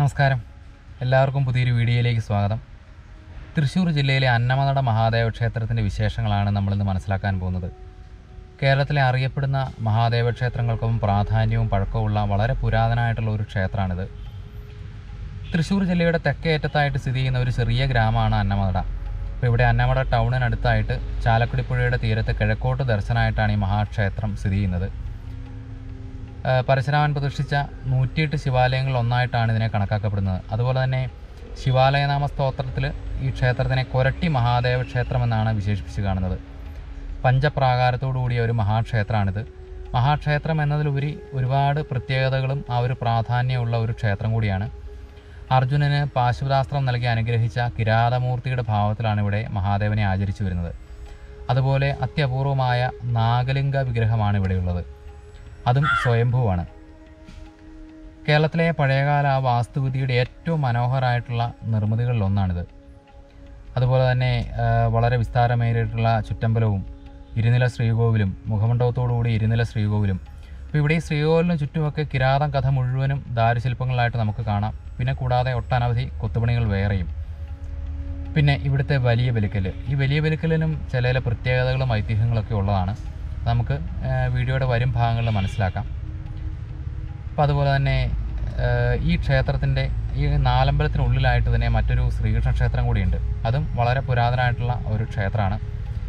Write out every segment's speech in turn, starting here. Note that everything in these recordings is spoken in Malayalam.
നമസ്കാരം എല്ലാവർക്കും പുതിയൊരു വീഡിയോയിലേക്ക് സ്വാഗതം തൃശ്ശൂർ ജില്ലയിലെ അന്നമനട മഹാദേവ ക്ഷേത്രത്തിൻ്റെ വിശേഷങ്ങളാണ് നമ്മളിന്ന് മനസ്സിലാക്കാൻ പോകുന്നത് കേരളത്തിലെ അറിയപ്പെടുന്ന മഹാദേവ ക്ഷേത്രങ്ങൾക്കൊപ്പം പ്രാധാന്യവും പഴക്കവുമുള്ള വളരെ പുരാതനമായിട്ടുള്ള ഒരു ക്ഷേത്രമാണിത് തൃശ്ശൂർ ജില്ലയുടെ തെക്കേ അറ്റത്തായിട്ട് സ്ഥിതി ചെയ്യുന്ന ഒരു ചെറിയ ഗ്രാമമാണ് അന്നമനട അപ്പോൾ ഇവിടെ അന്നമട ടൗണിനടുത്തായിട്ട് ചാലക്കുടി പുഴയുടെ തീരത്ത് കിഴക്കോട്ട് ദർശനമായിട്ടാണ് ഈ മഹാക്ഷേത്രം സ്ഥിതി ചെയ്യുന്നത് ആ, പരശുരാമൻ പ്രതിഷ്ഠിച്ച നൂറ്റിയെട്ട് ശിവാലയങ്ങളിൽ ഒന്നായിട്ടാണ് ഇതിനെ കണക്കാക്കപ്പെടുന്നത് അതുപോലെ തന്നെ ശിവാലയനാമ സ്തോത്രത്തിൽ ഈ ക്ഷേത്രത്തിനെ കൊരട്ടി മഹാദേവ ക്ഷേത്രം എന്നാണ് വിശേഷിപ്പിച്ച് കാണുന്നത് പഞ്ചപ്രാകാരത്തോടു കൂടിയ ഒരു മഹാക്ഷേത്രമാണിത് മഹാക്ഷേത്രം എന്നതിലുപരി ഒരുപാട് പ്രത്യേകതകളും ആ ഒരു പ്രാധാന്യമുള്ള ഒരു ക്ഷേത്രം കൂടിയാണ് അർജുനന് പാശുപതാസ്ത്രം നൽകി അനുഗ്രഹിച്ച കിരാതമൂർത്തിയുടെ ഭാവത്തിലാണ് ഇവിടെ മഹാദേവനെ ആചരിച്ചു വരുന്നത് അതുപോലെ അത്യപൂർവമായ നാഗലിംഗ വിഗ്രഹമാണ് ഇവിടെയുള്ളത് അതും സ്വയംഭൂവാണ് കേരളത്തിലെ പഴയകാല വാസ്തുവിദ്യയുടെ ഏറ്റവും മനോഹരമായിട്ടുള്ള നിർമ്മിതികളിൽ ഒന്നാണിത് അതുപോലെ തന്നെ ആ, വളരെ വിസ്താരമേറിയിട്ടുള്ള ചുറ്റമ്പലവും ഇരുനില ശ്രീകോവിലും മുഖമണ്ഡപത്തോടുകൂടി ഇരുനില ശ്രീകോവിലും അപ്പോൾ ഇവിടെ ഈ ശ്രീകോവിലിന് ചുറ്റുമൊക്കെ കിരാതം കഥ മുഴുവനും ദാരുശില്പങ്ങളായിട്ട് നമുക്ക് കാണാം പിന്നെ കൂടാതെ ഒട്ടനവധി കൊത്തുപണികൾ വേറെയും പിന്നെ ഇവിടുത്തെ വലിയ ബലിക്കല് ഈ വലിയ ബലിക്കലിനും ചില ചില പ്രത്യേകതകളും ഐതിഹ്യങ്ങളൊക്കെ ഉള്ളതാണ് നമുക്ക് ആ, വീഡിയോയുടെ വരും ഭാഗങ്ങളിൽ മനസ്സിലാക്കാം അപ്പോൾ അതുപോലെ തന്നെ ആ, ഈ ക്ഷേത്രത്തിൻ്റെ ഈ നാലമ്പലത്തിനുള്ളിലായിട്ട് തന്നെ മറ്റൊരു ശ്രീകൃഷ്ണ ക്ഷേത്രം കൂടിയുണ്ട് അതും വളരെ പുരാതനമായിട്ടുള്ള ഒരു ക്ഷേത്രമാണ്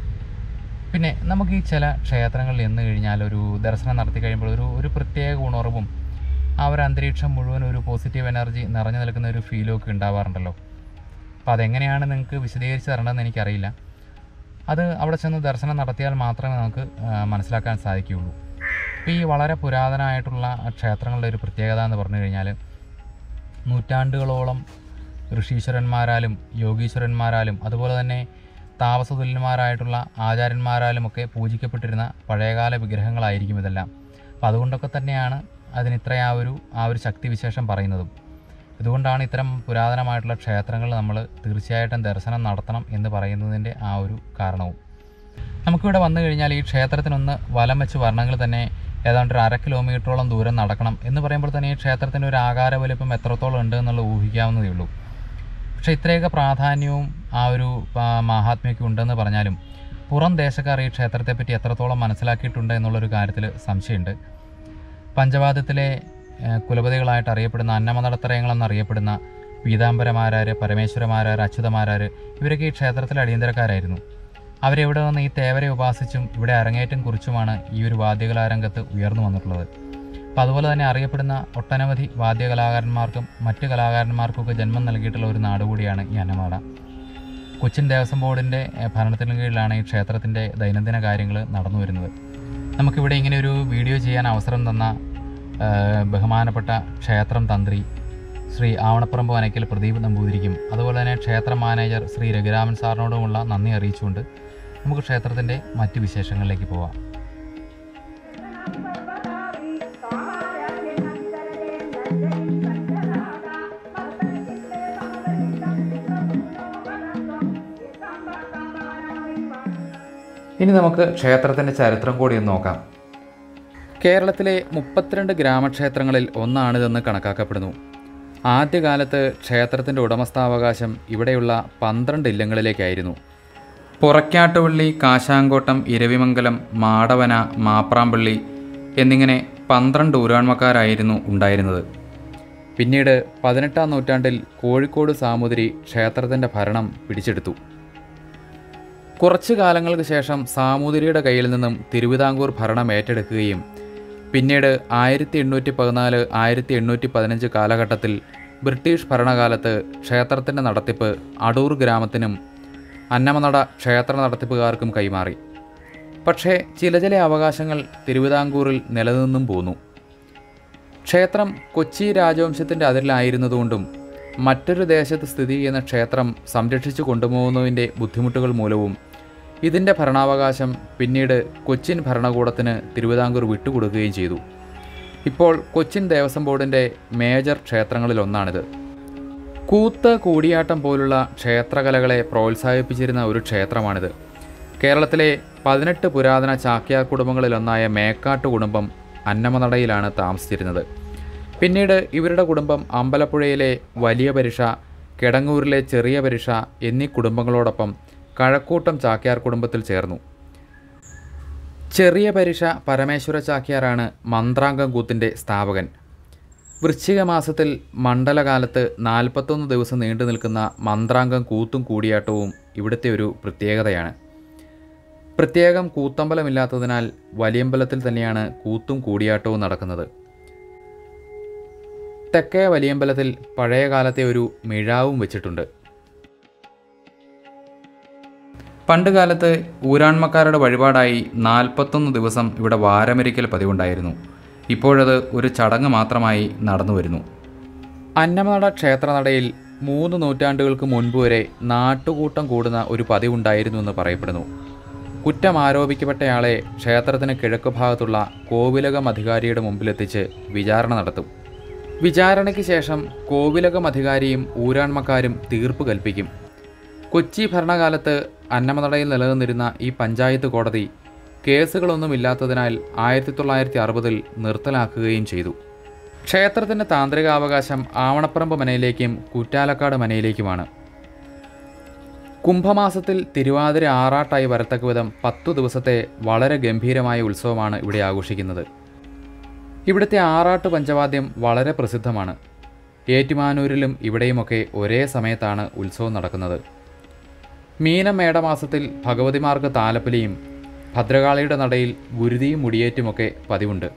പിന്നെ നമുക്ക് ഈ ചില ക്ഷേത്രങ്ങളിൽ എന്ന് കഴിഞ്ഞാൽ ഒരു ദർശനം നടത്തി കഴിയുമ്പോൾ ഒരു ഒരു പ്രത്യേക ഉണർവും ആ ഒരു അന്തരീക്ഷം മുഴുവൻ ഒരു പോസിറ്റീവ് എനർജി നിറഞ്ഞു നിൽക്കുന്ന ഒരു ഫീലും ഒക്കെ ഉണ്ടാവാറുണ്ടല്ലോ അപ്പോൾ അതെങ്ങനെയാണ് നിങ്ങൾക്ക് വിശദീകരിച്ച് തരേണ്ടതെന്ന് എനിക്കറിയില്ല അത് അവിടെ ചെന്ന് ദർശനം നടത്തിയാൽ മാത്രമേ നമുക്ക് ആ, മനസ്സിലാക്കാൻ സാധിക്കുകയുള്ളൂ ഇപ്പോൾ ഈ വളരെ പുരാതനമായിട്ടുള്ള ക്ഷേത്രങ്ങളുടെ ഒരു പ്രത്യേകത എന്ന് പറഞ്ഞു കഴിഞ്ഞാൽ നൂറ്റാണ്ടുകളോളം ഋഷീശ്വരന്മാരാലും യോഗീശ്വരന്മാരാലും അതുപോലെ തന്നെ താപസതുല്യന്മാരായിട്ടുള്ള ആചാര്യന്മാരാലും ഒക്കെ പൂജിക്കപ്പെട്ടിരുന്ന പഴയകാല വിഗ്രഹങ്ങളായിരിക്കും ഇതെല്ലാം അപ്പോൾ അതുകൊണ്ടൊക്കെ തന്നെയാണ് അതിന് ഇത്ര ആ ഒരു ആ ഒരു ശക്തിവിശേഷം പറയുന്നതും ഇതുകൊണ്ടാണ് ഇത്തരം പുരാതനമായിട്ടുള്ള ക്ഷേത്രങ്ങൾ നമ്മൾ തീർച്ചയായിട്ടും ദർശനം നടത്തണം എന്ന് പറയുന്നതിൻ്റെ ആ ഒരു കാരണവും നമുക്കിവിടെ വന്നു കഴിഞ്ഞാൽ ഈ ക്ഷേത്രത്തിനൊന്ന് വലം വെച്ച് വരണമെങ്കിൽ തന്നെ ഏതാണ്ട് ഒരു അര കിലോമീറ്ററോളം ദൂരം നടക്കണം എന്ന് പറയുമ്പോൾ തന്നെ ഈ ക്ഷേത്രത്തിൻ്റെ ഒരു ആകാര വലിപ്പം എത്രത്തോളം ഉണ്ട് എന്നുള്ളത് ഊഹിക്കാവുന്നതേ ഉള്ളൂ പക്ഷേ ഇത്രയൊക്കെ പ്രാധാന്യവും ആ ഒരു ആ, മാഹാത്മ്യമൊക്കെ ഉണ്ടെന്ന് പറഞ്ഞാലും പുറം ദേശക്കാർ ഈ ക്ഷേത്രത്തെപ്പറ്റി എത്രത്തോളം മനസ്സിലാക്കിയിട്ടുണ്ട് എന്നുള്ളൊരു കാര്യത്തിൽ സംശയമുണ്ട് പഞ്ചവാദ്യത്തിലെ ഏഹ്, കുലപതികളായിട്ട് അറിയപ്പെടുന്ന അന്നമനടത്തറയങ്ങൾ എന്നറിയപ്പെടുന്ന പീതാംബരമാരാർ പരമേശ്വരമാരാർ അച്യുതമാരാർ ഇവരൊക്കെ ഈ ക്ഷേത്രത്തിലെ അടിയന്തരക്കാരായിരുന്നു അവരെവിടെ നിന്ന് ഈ തേവരെ ഉപാസിച്ചും ഇവിടെ അരങ്ങേറ്റം കുറിച്ചുമാണ് ഈ ഒരു വാദ്യകലാരംഗത്ത് ഉയർന്നു വന്നിട്ടുള്ളത് അപ്പോൾ അതുപോലെ തന്നെ അറിയപ്പെടുന്ന ഒട്ടനവധി വാദ്യകലാകാരന്മാർക്കും മറ്റ് കലാകാരന്മാർക്കൊക്കെ ജന്മം നൽകിയിട്ടുള്ള ഒരു നാട് കൂടിയാണ് ഈ അന്നമാട കൊച്ചിൻ ദേവസ്വം ബോർഡിൻ്റെ ഏഹ്, ഭരണത്തിന് കീഴിലാണ് ഈ ക്ഷേത്രത്തിൻ്റെ ദൈനംദിന കാര്യങ്ങൾ നടന്നു വരുന്നത് നമുക്കിവിടെ ഇങ്ങനെ ഒരു വീഡിയോ ചെയ്യാൻ അവസരം തന്ന ഏഹ്, ബഹുമാനപ്പെട്ട ക്ഷേത്രം തന്ത്രി ശ്രീ ആവണപ്പറമ്പ് വനയ്ക്കൽ പ്രദീപ് നമ്പൂതിരിക്കും അതുപോലെ തന്നെ ക്ഷേത്ര മാനേജർ ശ്രീ രഘുരാമൻ സാറിനോടുമുള്ള നന്ദി അറിയിച്ചുകൊണ്ട് നമുക്ക് ക്ഷേത്രത്തിൻ്റെ മറ്റ് വിശേഷങ്ങളിലേക്ക് പോവാം ഇനി നമുക്ക് ക്ഷേത്രത്തിൻ്റെ ചരിത്രം കൂടി ഒന്ന് നോക്കാം കേരളത്തിലെ മുപ്പത്തിരണ്ട് ഗ്രാമക്ഷേത്രങ്ങളിൽ ഒന്നാണിതെന്ന് കണക്കാക്കപ്പെടുന്നു ആദ്യകാലത്ത് ക്ഷേത്രത്തിൻ്റെ ഉടമസ്ഥാവകാശം ഇവിടെയുള്ള പന്ത്രണ്ട് ഇല്ലങ്ങളിലേക്കായിരുന്നു പുറക്കാട്ടുപള്ളി കാശാങ്കോട്ടം ഇരവിമംഗലം മാടവന മാപ്രാമ്പള്ളി എന്നിങ്ങനെ പന്ത്രണ്ട് ഊരാൺമക്കാരായിരുന്നു ഉണ്ടായിരുന്നത് പിന്നീട് പതിനെട്ടാം നൂറ്റാണ്ടിൽ കോഴിക്കോട് സാമുദ്രി ക്ഷേത്രത്തിൻ്റെ ഭരണം പിടിച്ചെടുത്തു കുറച്ചു കാലങ്ങൾക്ക് ശേഷം സാമൂതിരിയുടെ കയ്യിൽ നിന്നും തിരുവിതാംകൂർ ഭരണം ഏറ്റെടുക്കുകയും പിന്നീട് ആയിരത്തി എണ്ണൂറ്റി പതിനാല് ആയിരത്തി എണ്ണൂറ്റി പതിനഞ്ച് കാലഘട്ടത്തിൽ ബ്രിട്ടീഷ് ഭരണകാലത്ത് ക്ഷേത്രത്തിൻ്റെ നടത്തിപ്പ് അടൂർ ഗ്രാമത്തിനും അന്നമനട ക്ഷേത്ര നടത്തിപ്പുകാർക്കും കൈമാറി പക്ഷേ ചില ചില അവകാശങ്ങൾ തിരുവിതാംകൂറിൽ നിലനിന്നും പോന്നു ക്ഷേത്രം കൊച്ചി രാജവംശത്തിൻ്റെ അതിരിലായിരുന്നതുകൊണ്ടും മറ്റൊരു ദേശത്ത് സ്ഥിതി ചെയ്യുന്ന ക്ഷേത്രം സംരക്ഷിച്ചു കൊണ്ടുപോകുന്നതിൻ്റെ ബുദ്ധിമുട്ടുകൾ മൂലവും ഇതിൻ്റെ ഭരണാവകാശം പിന്നീട് കൊച്ചിൻ ഭരണകൂടത്തിന് തിരുവിതാംകൂർ വിട്ടുകൊടുക്കുകയും ചെയ്തു ഇപ്പോൾ കൊച്ചിൻ ദേവസ്വം ബോർഡിൻ്റെ മേജർ ക്ഷേത്രങ്ങളിലൊന്നാണിത് കൂത്ത് കൂടിയാട്ടം പോലുള്ള ക്ഷേത്രകലകളെ പ്രോത്സാഹിപ്പിച്ചിരുന്ന ഒരു ക്ഷേത്രമാണിത് കേരളത്തിലെ പതിനെട്ട് പുരാതന ചാക്യാർ കുടുംബങ്ങളിലൊന്നായ മേക്കാട്ട് കുടുംബം അന്നമനടയിലാണ് താമസിച്ചിരുന്നത് പിന്നീട് ഇവരുടെ കുടുംബം അമ്പലപ്പുഴയിലെ വലിയ പരിഷ കിടങ്ങൂരിലെ ചെറിയ പരിഷ എന്നീ കുടുംബങ്ങളോടൊപ്പം കഴക്കൂട്ടം ചാക്യാർ കുടുംബത്തിൽ ചേർന്നു ചെറിയ പരിഷ പരമേശ്വര ചാക്യാറാണ് മന്ത്രാംഗം കൂത്തിൻ്റെ സ്ഥാപകൻ വൃശ്ചിക മാസത്തിൽ മണ്ഡലകാലത്ത് നാൽപ്പത്തൊന്ന് ദിവസം നീണ്ടു നിൽക്കുന്ന മന്ത്രാംഗം കൂത്തും കൂടിയാട്ടവും ഇവിടുത്തെ ഒരു പ്രത്യേകതയാണ് പ്രത്യേകം കൂത്തമ്പലമില്ലാത്തതിനാൽ വലിയമ്പലത്തിൽ തന്നെയാണ് കൂത്തും കൂടിയാട്ടവും നടക്കുന്നത് തെക്കേ വലിയമ്പലത്തിൽ പഴയ കാലത്തെ ഒരു മിഴാവും വെച്ചിട്ടുണ്ട് പണ്ട് കാലത്ത് ഊരാൺമക്കാരുടെ വഴിപാടായി നാൽപ്പത്തൊന്ന് ദിവസം ഇവിടെ വാരമരിക്കൽ പതിവുണ്ടായിരുന്നു ഇപ്പോഴത് ഒരു ചടങ്ങ് മാത്രമായി നടന്നു വരുന്നു അന്നമനട ക്ഷേത്രനടയിൽ മൂന്ന് നൂറ്റാണ്ടുകൾക്ക് മുൻപ് വരെ നാട്ടുകൂട്ടം കൂടുന്ന ഒരു പതിവുണ്ടായിരുന്നു എന്ന് പറയപ്പെടുന്നു കുറ്റം ആരോപിക്കപ്പെട്ടയാളെ ക്ഷേത്രത്തിന് കിഴക്ക് ഭാഗത്തുള്ള കോവിലകം അധികാരിയുടെ മുമ്പിലെത്തിച്ച് വിചാരണ നടത്തും വിചാരണയ്ക്ക് ശേഷം കോവിലകം അധികാരിയും ഊരാൺമക്കാരും തീർപ്പ് കൽപ്പിക്കും കൊച്ചി ഭരണകാലത്ത് അന്നമനടയിൽ നിലനിന്നിരുന്ന ഈ പഞ്ചായത്ത് കോടതി കേസുകളൊന്നുമില്ലാത്തതിനാൽ ആയിരത്തി തൊള്ളായിരത്തി അറുപതിൽ നിർത്തലാക്കുകയും ചെയ്തു ക്ഷേത്രത്തിൻ്റെ താന്ത്രികാവകാശം ആവണപ്പറമ്പ് മനയിലേക്കും കുറ്റാലക്കാട് മനയിലേക്കുമാണ് കുംഭമാസത്തിൽ തിരുവാതിര ആറാട്ടായി വരത്തക്ക വിധം പത്തു ദിവസത്തെ വളരെ ഗംഭീരമായ ഉത്സവമാണ് ഇവിടെ ആഘോഷിക്കുന്നത് ഇവിടുത്തെ ആറാട്ട് പഞ്ചവാദ്യം വളരെ പ്രസിദ്ധമാണ് ഏറ്റുമാനൂരിലും ഇവിടെയുമൊക്കെ ഒരേ സമയത്താണ് ഉത്സവം നടക്കുന്നത് മീനം മേടമാസത്തിൽ ഭഗവതിമാർക്ക് താലപ്പൊലിയും ഭദ്രകാളിയുടെ നടയിൽ ഗുരുതിയും മുടിയേറ്റുമൊക്കെ പതിവുണ്ട്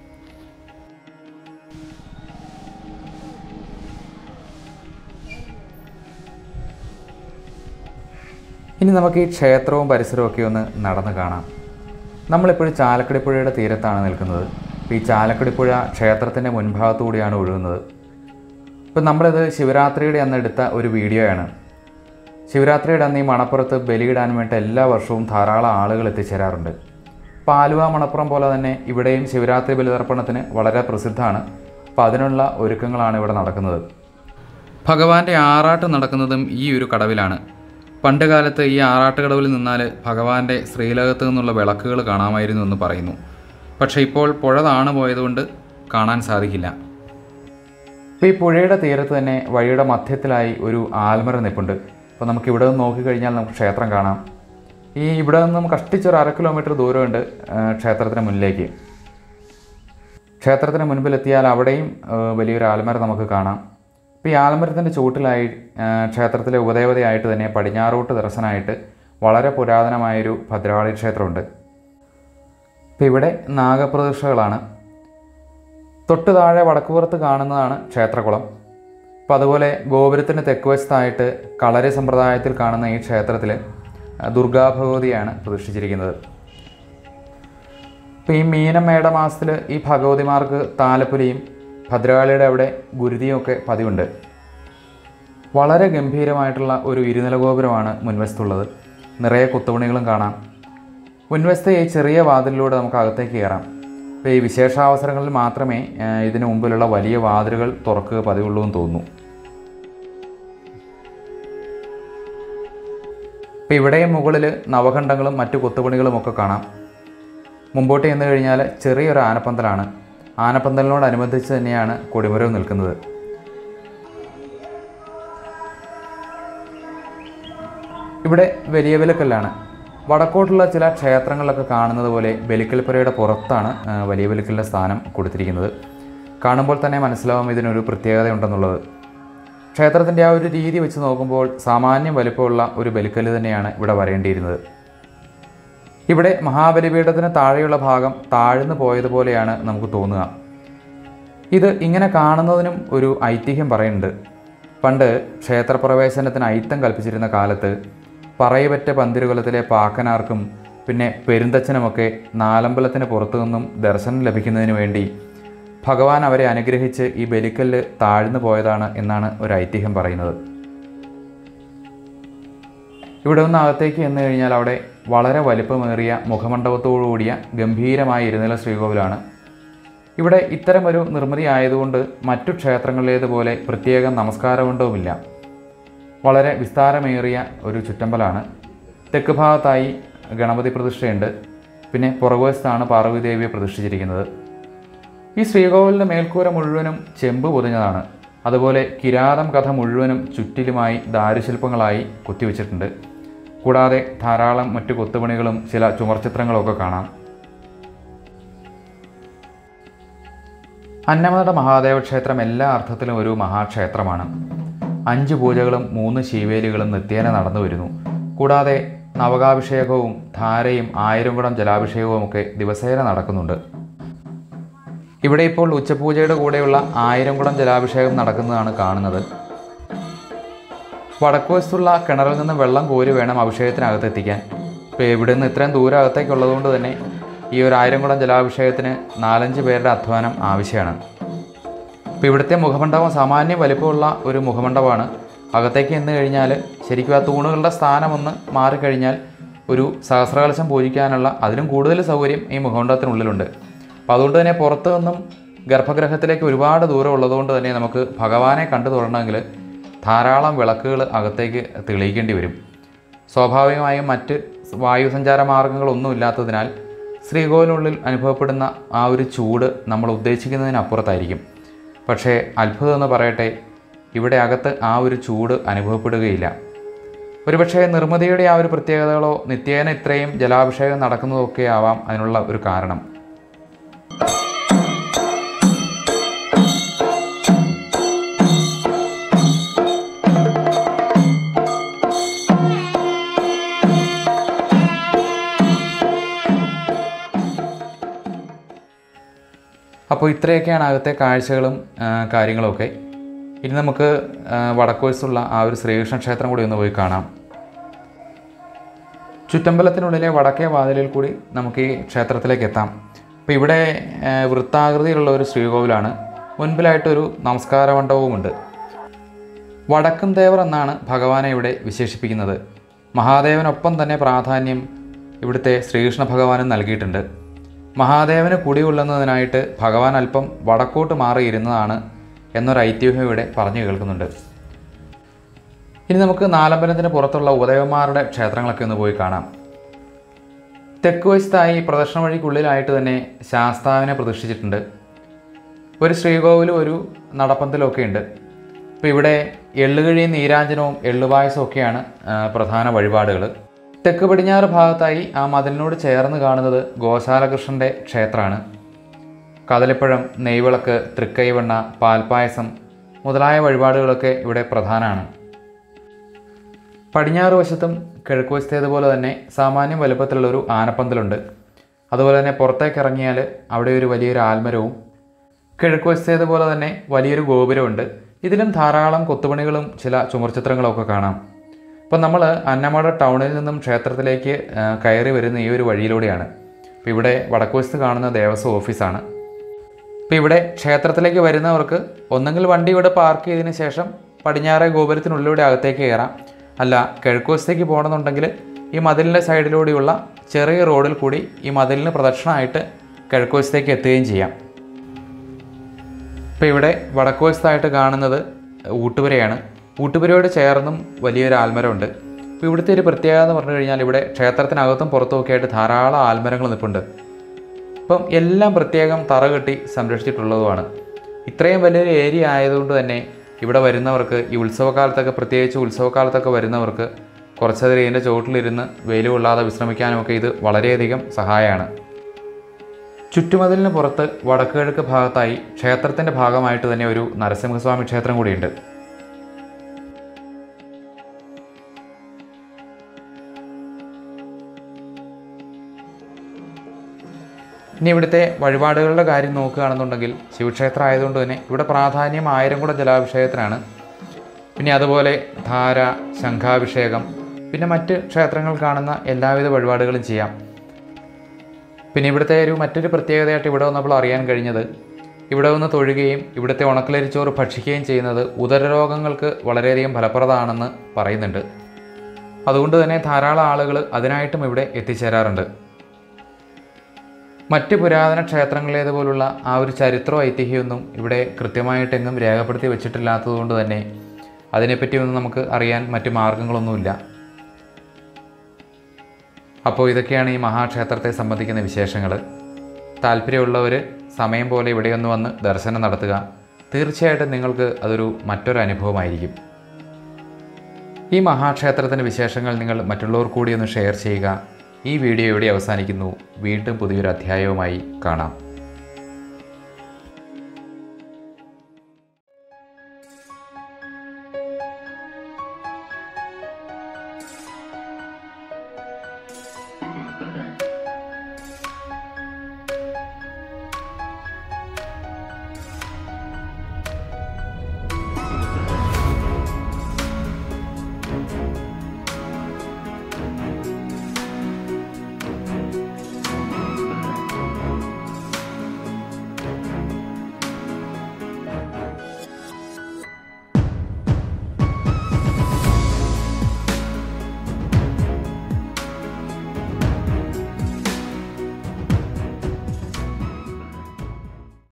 ഇനി നമുക്ക് ഈ ക്ഷേത്രവും പരിസരവും ഒക്കെ ഒന്ന് നടന്ന് കാണാം നമ്മളിപ്പോഴും ചാലക്കുടിപ്പുഴയുടെ തീരത്താണ് നിൽക്കുന്നത് അപ്പോൾ ഈ ചാലക്കുടിപ്പുഴ ക്ഷേത്രത്തിൻ്റെ മുൻഭാഗത്തുകൂടിയാണ് ഒഴുകുന്നത് ഇപ്പം നമ്മളിത് ശിവരാത്രിയുടെ അന്ന് എടുത്ത ഒരു വീഡിയോയാണ് ശിവരാത്രിയുടെ അന്ന് ഈ മണപ്പുറത്ത് ബലിയിടാൻ വേണ്ടി എല്ലാ വർഷവും ധാരാളം ആളുകൾ എത്തിച്ചേരാറുണ്ട് അപ്പോൾ ആലുവ മണപ്പുറം പോലെ തന്നെ ഇവിടെയും ശിവരാത്രി ബലിതർപ്പണത്തിന് വളരെ പ്രസിദ്ധമാണ് അപ്പോൾ അതിനുള്ള ഒരുക്കങ്ങളാണ് ഇവിടെ നടക്കുന്നത് ഭഗവാന്റെ ആറാട്ട് നടക്കുന്നതും ഈ ഒരു കടവിലാണ് പണ്ട് കാലത്ത് ഈ ആറാട്ടുകടവിൽ നിന്നാൽ ഭഗവാന്റെ ശ്രീലകത്ത് നിന്നുള്ള വിളക്കുകൾ കാണാമായിരുന്നു എന്ന് പറയുന്നു പക്ഷേ ഇപ്പോൾ പുഴ താണു പോയതുകൊണ്ട് കാണാൻ സാധിക്കില്ല ഇപ്പോൾ ഈ പുഴയുടെ തീരത്ത് തന്നെ വഴിയുടെ മധ്യത്തിലായി ഒരു ആൽമര നിൽപ്പുണ്ട് അപ്പോൾ നമുക്ക് ഇവിടെ നിന്ന് നോക്കിക്കഴിഞ്ഞാൽ നമുക്ക് ക്ഷേത്രം കാണാം ഈ ഇവിടെ നിന്നും കഷ്ടിച്ചൊരു അര കിലോമീറ്റർ ദൂരമുണ്ട് ആ, ക്ഷേത്രത്തിന് മുന്നിലേക്ക് ക്ഷേത്രത്തിന് മുൻപിലെത്തിയാൽ അവിടെയും ആ, വലിയൊരു ആൽമര നമുക്ക് കാണാം ഇപ്പോൾ ഈ ആൽമരത്തിൻ്റെ ചുവട്ടിലായി ആ, ക്ഷേത്രത്തിലെ ഉപദേവതയായിട്ട് തന്നെ പടിഞ്ഞാറോട്ട് ദർശനമായിട്ട് വളരെ പുരാതനമായൊരു ഭദ്രകാളി ക്ഷേത്രമുണ്ട് ഇപ്പോൾ ഇവിടെ നാഗപ്രതിഷ്ഠകളാണ് തൊട്ട് താഴെ വടക്കുപുറത്ത് കാണുന്നതാണ് ക്ഷേത്രകുളം അപ്പോൾ അതുപോലെ ഗോപുരത്തിന് തെക്കുവശത്തായിട്ട് കളരി സമ്പ്രദായത്തിൽ കാണുന്ന ഈ ക്ഷേത്രത്തിൽ ദുർഗാഭഗവതിയാണ് പ്രതിഷ്ഠിച്ചിരിക്കുന്നത് ഇപ്പോൾ ഈ മീനം മേടമാസത്തിൽ ഈ ഭഗവതിമാർക്ക് താലപ്പൊലിയും ഭദ്രകാളിയുടെ അവിടെ ഗുരുതിയും ഒക്കെ പതിവുണ്ട് വളരെ ഗംഭീരമായിട്ടുള്ള ഒരു ഇരുനില ഗോപുരമാണ് മുൻവശത്തുള്ളത് നിറയെ കൊത്തുപണികളും കാണാം മുൻവശത്തെ ഈ ചെറിയ വാതിലിലൂടെ നമുക്ക് അകത്തേക്ക് കയറാം ഇപ്പോൾ ഈ വിശേഷാവസരങ്ങളിൽ മാത്രമേ ആ, ഇതിനു മുമ്പിലുള്ള വലിയ വാതിലുകൾ തുറക്കുക പതിവുള്ളൂ എന്ന് തോന്നുന്നു ഇപ്പോൾ ഇവിടെയും മുകളിൽ നവഖണ്ഡങ്ങളും മറ്റു കൊത്തുപണികളും ഒക്കെ കാണാം മുമ്പോട്ട് ചെന്ന് കഴിഞ്ഞാൽ ചെറിയൊരു ആനപ്പന്തലാണ് ആനപ്പന്തലിനോടനുബന്ധിച്ച് തന്നെയാണ് കൊടിമരവും നിൽക്കുന്നത് ഇവിടെ വലിയ ബലിക്കല്ലാണ് വടക്കോട്ടുള്ള ചില ക്ഷേത്രങ്ങളിലൊക്കെ കാണുന്നത് പോലെ ബലിക്കൽപ്പുരയുടെ പുറത്താണ് ആ, വലിയ ബലിക്കലിൻ്റെ സ്ഥാനം കൊടുത്തിരിക്കുന്നത് കാണുമ്പോൾ തന്നെ മനസ്സിലാവും ഇതിനൊരു പ്രത്യേകതയുണ്ടെന്നുള്ളത് ക്ഷേത്രത്തിൻ്റെ ആ ഒരു രീതി വെച്ച് നോക്കുമ്പോൾ സാമാന്യം വലിപ്പമുള്ള ഒരു ബലിക്കല്ല് തന്നെയാണ് ഇവിടെ വരേണ്ടിയിരുന്നത് ഇവിടെ മഹാബലിപീഠത്തിന് താഴെയുള്ള ഭാഗം താഴ്ന്നു പോയതുപോലെയാണ് നമുക്ക് തോന്നുക ഇത് ഇങ്ങനെ കാണുന്നതിനും ഒരു ഐതിഹ്യം പറയുന്നുണ്ട് പണ്ട് ക്ഷേത്രപ്രവേശനത്തിന് അയിത്തം കൽപ്പിച്ചിരുന്ന കാലത്ത് പറയപറ്റ പന്തിരുകുലത്തിലെ പാക്കനാർക്കും പിന്നെ പെരുന്തച്ഛനുമൊക്കെ നാലമ്പലത്തിന് പുറത്തു നിന്നും ദർശനം ലഭിക്കുന്നതിന് വേണ്ടി ഭഗവാൻ അവരെ അനുഗ്രഹിച്ച് ഈ ബലിക്കല്ല് താഴ്ന്നു പോയതാണ് എന്നാണ് ഒരു ഐതിഹ്യം പറയുന്നത് ഇവിടെ നിന്ന് അകത്തേക്ക് ചെന്ന് കഴിഞ്ഞാൽ അവിടെ വളരെ വലിപ്പമേറിയ മുഖമണ്ഡപത്തോടു കൂടിയ ഗംഭീരമായ ഇരുനില ശ്രീകോവിലാണ് ഇവിടെ ഇത്തരം ഒരു നിർമ്മിതി ആയതുകൊണ്ട് മറ്റു ക്ഷേത്രങ്ങളിലേതുപോലെ പ്രത്യേകം നമസ്കാരമണ്ഡവുമില്ല വളരെ വിസ്താരമേറിയ ഒരു ചുറ്റമ്പലാണ് തെക്ക് ഭാഗത്തായി ഗണപതി പ്രതിഷ്ഠയുണ്ട് പിന്നെ പുറകുവശത്താണ് പാർവതി ദേവിയെ പ്രതിഷ്ഠിച്ചിരിക്കുന്നത് ഈ ശ്രീകോവിലിൻ്റെ മേൽക്കൂര മുഴുവനും ചെമ്പ് പൊതിഞ്ഞതാണ് അതുപോലെ കിരാതം കഥ മുഴുവനും ചുറ്റിലുമായി ദാരുശില്പങ്ങളായി കൊത്തിവെച്ചിട്ടുണ്ട് കൂടാതെ ധാരാളം മറ്റു കൊത്തുപണികളും ചില ചുമർചിത്രങ്ങളൊക്കെ കാണാം അന്നമനട മഹാദേവ ക്ഷേത്രം എല്ലാ അർത്ഥത്തിലും ഒരു മഹാക്ഷേത്രമാണ് അഞ്ച് പൂജകളും മൂന്ന് ശീവേലികളും നിത്യേന നടന്നു വരുന്നു കൂടാതെ നവകാഭിഷേകവും ധാരയും ആയിരം കുടം ജലാഭിഷേകവും ഒക്കെ ദിവസേന നടക്കുന്നുണ്ട് ഇവിടെ ഇപ്പോൾ ഉച്ചപൂജയുടെ കൂടെയുള്ള ആയിരം കുടം ജലാഭിഷേകം നടക്കുന്നതാണ് കാണുന്നത് വടക്കുവശത്തുള്ള കിണറിൽ നിന്ന് വെള്ളം കോരി വേണം അഭിഷേകത്തിനകത്ത് എത്തിക്കാൻ ഇപ്പോൾ ഇവിടെ നിന്ന് ഇത്രയും ദൂരം അകത്തേക്കുള്ളതുകൊണ്ട് തന്നെ ഈ ഒരു ആയിരം കുടം ജലാഭിഷേകത്തിന് നാലഞ്ച് പേരുടെ അധ്വാനം ആവശ്യമാണ് ഇപ്പോൾ ഇവിടുത്തെ മുഖമണ്ഡപം സാമാന്യം വലിപ്പമുള്ള ഒരു മുഖമണ്ഡപമാണ് അകത്തേക്ക് എന്ന് കഴിഞ്ഞാൽ ശരിക്കും ആ തൂണുകളുടെ സ്ഥാനം ഒന്ന് മാറിക്കഴിഞ്ഞാൽ ഒരു സഹസ്രകലശം പൂജിക്കാനുള്ള അതിലും കൂടുതൽ സൗകര്യം ഈ മുഖമണ്ഡപത്തിനുള്ളിലുണ്ട് അപ്പോൾ അതുകൊണ്ട് തന്നെ പുറത്തു നിന്നും ഗർഭഗൃഹത്തിലേക്ക് ഒരുപാട് ദൂരം ഉള്ളതുകൊണ്ട് തന്നെ നമുക്ക് ഭഗവാനെ കണ്ടു തൊഴണമെങ്കിൽ ധാരാളം വിളക്കുകൾ അകത്തേക്ക് തെളിയിക്കേണ്ടി വരും സ്വാഭാവികമായും മറ്റ് വായുസഞ്ചാര മാർഗങ്ങളൊന്നും ഇല്ലാത്തതിനാൽ ശ്രീകോവിലിനുള്ളിൽ അനുഭവപ്പെടുന്ന ആ ഒരു ചൂട് നമ്മൾ ഉദ്ദേശിക്കുന്നതിനപ്പുറത്തായിരിക്കും പക്ഷേ അത്ഭുതം എന്ന് പറയട്ടെ ഇവിടെ അകത്ത് ആ ഒരു ചൂട് അനുഭവപ്പെടുകയില്ല ഒരുപക്ഷേ നിർമ്മിതിയുടെ ആ ഒരു പ്രത്യേകതകളോ നിത്യേന ഇത്രയും ജലാഭിഷേകം നടക്കുന്നതൊക്കെ ആവാം അതിനുള്ള ഒരു കാരണം അപ്പോൾ ഇത്രയൊക്കെയാണ് അകത്തെ കാഴ്ചകളും ആ, കാര്യങ്ങളുമൊക്കെ ഇനി നമുക്ക് ആ, വടക്കുവശത്തുള്ള ആ ഒരു ശ്രീകൃഷ്ണ ക്ഷേത്രം കൂടി ഒന്ന് പോയി കാണാം ചുറ്റമ്പലത്തിനുള്ളിലെ വടക്കേ വാതിലിൽ കൂടി നമുക്ക് ഈ ക്ഷേത്രത്തിലേക്ക് എത്താം അപ്പോൾ ഇവിടെ ആ, വൃത്താകൃതിയിലുള്ള ഒരു ശ്രീകോവിലാണ് മുൻപിലായിട്ടൊരു നമസ്കാര മണ്ഡപവുമുണ്ട് വടക്കും ദേവർ എന്നാണ് ഭഗവാനെ ഇവിടെ വിശേഷിപ്പിക്കുന്നത് മഹാദേവനൊപ്പം തന്നെ പ്രാധാന്യം ഇവിടുത്തെ ശ്രീകൃഷ്ണ ഭഗവാനും നൽകിയിട്ടുണ്ട് മഹാദേവന് കുടികൊള്ളുന്നതിനായിട്ട് ഭഗവാൻ അല്പം വടക്കോട്ട് മാറിയിരുന്നതാണ് എന്നൊരു ഐതിഹ്യം ഇവിടെ പറഞ്ഞു കേൾക്കുന്നുണ്ട് ഇനി നമുക്ക് നാലമ്പലത്തിന് പുറത്തുള്ള ഉദയവന്മാരുടെ ക്ഷേത്രങ്ങളൊക്കെ ഒന്ന് പോയി കാണാം തെക്ക് വശത്തായി പ്രദക്ഷിണ വഴിക്കുള്ളിലായിട്ട് തന്നെ ശാസ്താവിനെ പ്രതിഷ്ഠിച്ചിട്ടുണ്ട് ഒരു ശ്രീകോവിലും ഒരു നടപ്പന്തലും ഒക്കെ ഉണ്ട് ഇപ്പോൾ ഇവിടെ എള്ളുകഴിയും നീരാഞ്ജനവും എള്ളുപായസവും ഒക്കെയാണ് ആ, പ്രധാന വഴിപാടുകൾ തെക്ക് പടിഞ്ഞാറ് ഭാഗത്തായി ആ മതിലിനോട് ചേർന്ന് കാണുന്നത് ഗോശാലകൃഷ്ണൻ്റെ ക്ഷേത്രമാണ് കദളിപ്പഴം നെയ്വിളക്ക് തൃക്കൈവെണ്ണ പാൽപ്പായസം മുതലായ വഴിപാടുകളൊക്കെ ഇവിടെ പ്രധാനമാണ് പടിഞ്ഞാറ് വശത്തും കിഴക്ക് വശത്തേതുപോലെ തന്നെ സാമാന്യം വലുപ്പത്തിലുള്ളൊരു ആനപ്പന്തലുണ്ട് അതുപോലെ തന്നെ പുറത്തേക്ക് ഇറങ്ങിയാൽ അവിടെ ഒരു വലിയൊരു ആൽമരവും കിഴക്ക് വശത്തേതുപോലെ തന്നെ വലിയൊരു ഗോപുരമുണ്ട് ഇതിലും ധാരാളം കൊത്തുപണികളും ചില ചുമർചിത്രങ്ങളും ഒക്കെ കാണാം അപ്പം നമ്മൾ അന്നമട ടൗണിൽ നിന്നും ക്ഷേത്രത്തിലേക്ക് ആ, കയറി വരുന്ന ഈ ഒരു വഴിയിലൂടെയാണ് അപ്പോൾ ഇവിടെ വടക്കുവശത്ത് കാണുന്ന ദേവസ്വം ഓഫീസാണ് അപ്പോൾ ഇവിടെ ക്ഷേത്രത്തിലേക്ക് വരുന്നവർക്ക് ഒന്നെങ്കിൽ വണ്ടി ഇവിടെ പാർക്ക് ചെയ്തതിന് ശേഷം പടിഞ്ഞാറെ ഗോപുരത്തിനുള്ളിലൂടെ അകത്തേക്ക് കയറാം അല്ല കിഴക്കുവശത്തേക്ക് പോകണമെന്നുണ്ടെങ്കിൽ ഈ മതിലിൻ്റെ സൈഡിലൂടെയുള്ള ചെറിയ റോഡിൽ കൂടി ഈ മതിലിന് പ്രദക്ഷിണമായിട്ട് കിഴക്കുവശത്തേക്ക് എത്തുകയും ചെയ്യാം ഇപ്പോൾ ഇവിടെ വടക്കുവശത്തായിട്ട് കാണുന്നത് ഊട്ടുപുരയാണ് ഊട്ടുപുരയോട് ചേർന്നും വലിയൊരു ആൽമരമുണ്ട് ഇപ്പോൾ ഇവിടുത്തെ ഒരു പ്രത്യേകത എന്ന് പറഞ്ഞു കഴിഞ്ഞാൽ ഇവിടെ ക്ഷേത്രത്തിനകത്തും പുറത്തുമൊക്കെ ആയിട്ട് ധാരാളം ആൽമരങ്ങൾ നിൽപ്പുണ്ട് ഇപ്പം എല്ലാം പ്രത്യേകം തറ കെട്ടി സംരക്ഷിച്ചിട്ടുള്ളതുമാണ് ഇത്രയും വലിയൊരു ഏരിയ ആയതുകൊണ്ട് തന്നെ ഇവിടെ വരുന്നവർക്ക് ഈ ഉത്സവകാലത്തൊക്കെ പ്രത്യേകിച്ച് ഉത്സവകാലത്തൊക്കെ വരുന്നവർക്ക് കുറച്ചധികം ഇതിൻ്റെ ചുവട്ടിലിരുന്ന് വെയിൽ കൊള്ളാതെ വിശ്രമിക്കാനുമൊക്കെ ഇത് വളരെയധികം സഹായമാണ് ചുറ്റുമതിലിന് പുറത്ത് വടക്ക് കിഴക്ക് ഭാഗത്തായി ക്ഷേത്രത്തിൻ്റെ ഭാഗമായിട്ട് തന്നെ ഒരു നരസിംഹസ്വാമി ക്ഷേത്രം കൂടിയുണ്ട് ഇനി ഇവിടുത്തെ വഴിപാടുകളുടെ കാര്യം നോക്കുകയാണെന്നുണ്ടെങ്കിൽ ശിവക്ഷേത്രം ആയതുകൊണ്ട് തന്നെ ഇവിടെ പ്രാധാന്യം ആയിരം കൂടെ ജലാഭിഷേകത്തിനാണ് പിന്നെ അതുപോലെ ധാര ശംഖാഭിഷേകം പിന്നെ മറ്റ് ക്ഷേത്രങ്ങൾ കാണുന്ന എല്ലാവിധ വഴിപാടുകളും ചെയ്യാം പിന്നെ ഇവിടുത്തെ ഒരു മറ്റൊരു പ്രത്യേകതയായിട്ട് ഇവിടെ വന്നപ്പോൾ അറിയാൻ കഴിഞ്ഞത് ഇവിടെ വന്ന് തൊഴുകയും ഇവിടുത്തെ ഉണക്കലരിച്ചോറ് ഭക്ഷിക്കുകയും ചെയ്യുന്നത് ഉദരരോഗങ്ങൾക്ക് വളരെയധികം ഫലപ്രദമാണെന്ന് പറയുന്നുണ്ട് അതുകൊണ്ട് തന്നെ ധാരാളം ആളുകൾ അതിനായിട്ടും ഇവിടെ എത്തിച്ചേരാറുണ്ട് മറ്റ് പുരാതന ക്ഷേത്രങ്ങളിലേതുപോലുള്ള ആ ഒരു ചരിത്രോ ഐതിഹ്യമൊന്നും ഇവിടെ കൃത്യമായിട്ടെങ്ങും രേഖപ്പെടുത്തി വെച്ചിട്ടില്ലാത്തതുകൊണ്ട് തന്നെ അതിനെപ്പറ്റിയൊന്നും നമുക്ക് അറിയാൻ മറ്റ് മാർഗങ്ങളൊന്നുമില്ല അപ്പോൾ ഇതൊക്കെയാണ് ഈ മഹാക്ഷേത്രത്തെ സംബന്ധിക്കുന്ന വിശേഷങ്ങൾ താല്പര്യമുള്ളവർ സമയം പോലെ ഇവിടെയൊന്ന് വന്ന് ദർശനം നടത്തുക തീർച്ചയായിട്ടും നിങ്ങൾക്ക് അതൊരു മറ്റൊരു അനുഭവമായിരിക്കും ഈ മഹാക്ഷേത്രത്തിൻ്റെ വിശേഷങ്ങൾ നിങ്ങൾ മറ്റുള്ളവർ കൂടി ഒന്ന് ഷെയർ ചെയ്യുക ഈ വീഡിയോ ഇവിടെ അവസാനിക്കുന്നു വീണ്ടും പുതിയൊരു അധ്യായവുമായി കാണാം